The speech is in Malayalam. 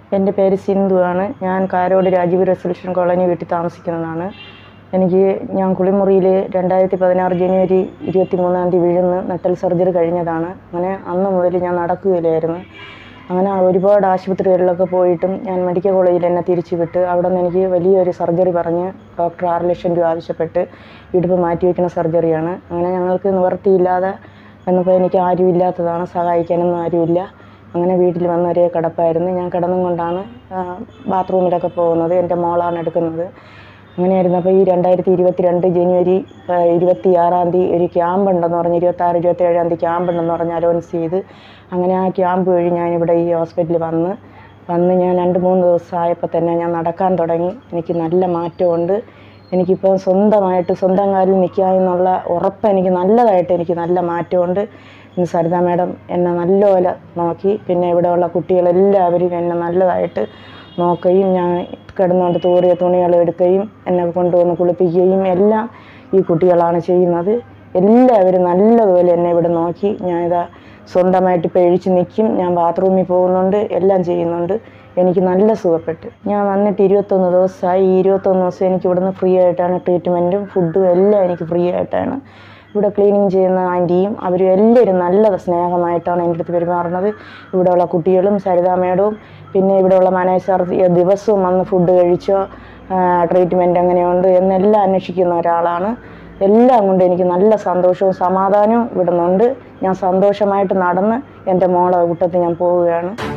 എൻ്റെ പേര് സിന്ധു ആണ് ഞാൻ കാരോട് രാജീവ് റെസിഡൻഷ്യൽ കോളനി വീട്ടിൽ താമസിക്കുന്നതാണ് എനിക്ക് ഞാൻ കുളിമുറിയിൽ രണ്ടായിരത്തി പതിനാറ് ജനുവരി ഇരുപത്തി മൂന്നാം തീയതി വീഴുന്ന് നട്ടൽ സർജറി കഴിഞ്ഞതാണ് അങ്ങനെ അന്ന് മുതൽ ഞാൻ നടക്കുകയില്ലായിരുന്നു അങ്ങനെ ഒരുപാട് ആശുപത്രികളിലൊക്കെ പോയിട്ടും ഞാൻ മെഡിക്കൽ കോളേജിൽ എന്നെ തിരിച്ചു വിട്ട് അവിടെ നിന്ന് എനിക്ക് വലിയൊരു സർജറി പറഞ്ഞ് ഡോക്ടർ ആറ് ലക്ഷം രൂപ ആവശ്യപ്പെട്ട് ഇടുപ്പ് മാറ്റി വയ്ക്കുന്ന സർജറിയാണ് അങ്ങനെ ഞങ്ങൾക്ക് നിവർത്തിയില്ലാതെ വന്നപ്പോൾ എനിക്ക് ആരും ഇല്ലാത്തതാണ് സഹായിക്കാനൊന്നും ആരുമില്ല അങ്ങനെ വീട്ടിൽ വന്ന ഒരേ കിടപ്പായിരുന്നു ഞാൻ കിടന്നും കൊണ്ടാണ് ആ, ബാത്റൂമിലൊക്കെ പോകുന്നത് എൻ്റെ മോളാണ് എടുക്കുന്നത് അങ്ങനെയായിരുന്നപ്പോൾ ഈ രണ്ടായിരത്തി ഇരുപത്തി രണ്ട് ജനുവരി ആ, ഇരുപത്തി ആറാം തീയതി ഒരു ക്യാമ്പ് ഉണ്ടെന്ന് പറഞ്ഞ് ഇരുപത്താറ് ഇരുപത്തി ഏഴാം തീയതി ക്യാമ്പ് ഉണ്ടെന്ന് പറഞ്ഞ് അലോൺസ് ചെയ്ത് അങ്ങനെ ആ ക്യാമ്പ് വഴി ഞാനിവിടെ ഈ ഹോസ്പിറ്റലിൽ വന്ന് വന്ന് ഞാൻ രണ്ട് മൂന്ന് ദിവസമായപ്പോൾ തന്നെ ഞാൻ നടക്കാൻ തുടങ്ങി എനിക്ക് നല്ല മാറ്റമുണ്ട് എനിക്കിപ്പോൾ സ്വന്തമായിട്ട് സ്വന്തം കാലിൽ നിൽക്കുക എന്നുള്ള ഉറപ്പ് എനിക്ക് നല്ലതായിട്ട് എനിക്ക് നല്ല മാറ്റമുണ്ട് ഇന്ന് സരിത മേഡം എന്നെ നല്ലപോലെ നോക്കി പിന്നെ ഇവിടെയുള്ള കുട്ടികളെല്ലാവരും എന്നെ നല്ലതായിട്ട് നോക്കുകയും ഞാൻ കിടന്നുകൊണ്ട് തൂറിയ തുണികൾ എടുക്കുകയും എന്നെ കൊണ്ടുവന്ന് കുളിപ്പിക്കുകയും എല്ലാം ഈ കുട്ടികളാണ് ചെയ്യുന്നത് എല്ലാവരും നല്ലതുപോലെ എന്നെ ഇവിടെ നോക്കി ഞാൻ ഇതാ സ്വന്തമായിട്ട് ഇപ്പോൾ എഴിച്ച് നിൽക്കും ഞാൻ ബാത്റൂമിൽ പോകുന്നുണ്ട് എല്ലാം ചെയ്യുന്നുണ്ട് എനിക്ക് നല്ല സുഖപ്പെട്ടു ഞാൻ വന്നിട്ട് ഇരുപത്തൊന്ന് ദിവസമായി ഈ ഇരുപത്തൊന്ന് ദിവസം എനിക്ക് ഇവിടുന്ന് ഫ്രീ ആയിട്ടാണ് ട്രീറ്റ്മെൻറ്റും ഫുഡും എല്ലാം എനിക്ക് ഫ്രീ ആയിട്ടാണ് ഇവിടെ ക്ലീനിങ് ചെയ്യുന്ന ആൻറ്റിയും അവരും എല്ലാവരും നല്ല സ്നേഹമായിട്ടാണ് എൻ്റെ അടുത്ത് പെരുമാറുന്നത് ഇവിടെയുള്ള കുട്ടികളും സരിതാ മേഡവും പിന്നെ ഇവിടെയുള്ള മാനേജർ ദിവസവും വന്ന് ഫുഡ് കഴിച്ചോ ട്രീറ്റ്മെൻറ്റ് എങ്ങനെയുണ്ട് എന്നെല്ലാം അന്വേഷിക്കുന്ന ഒരാളാണ് എല്ലാം കൊണ്ട് എനിക്ക് നല്ല സന്തോഷവും സമാധാനവും ഇവിടുന്നുണ്ട് ഞാൻ സന്തോഷമായിട്ട് നടന്ന് എൻ്റെ മോളെ കൂട്ടത്തിൽ ഞാൻ പോവുകയാണ്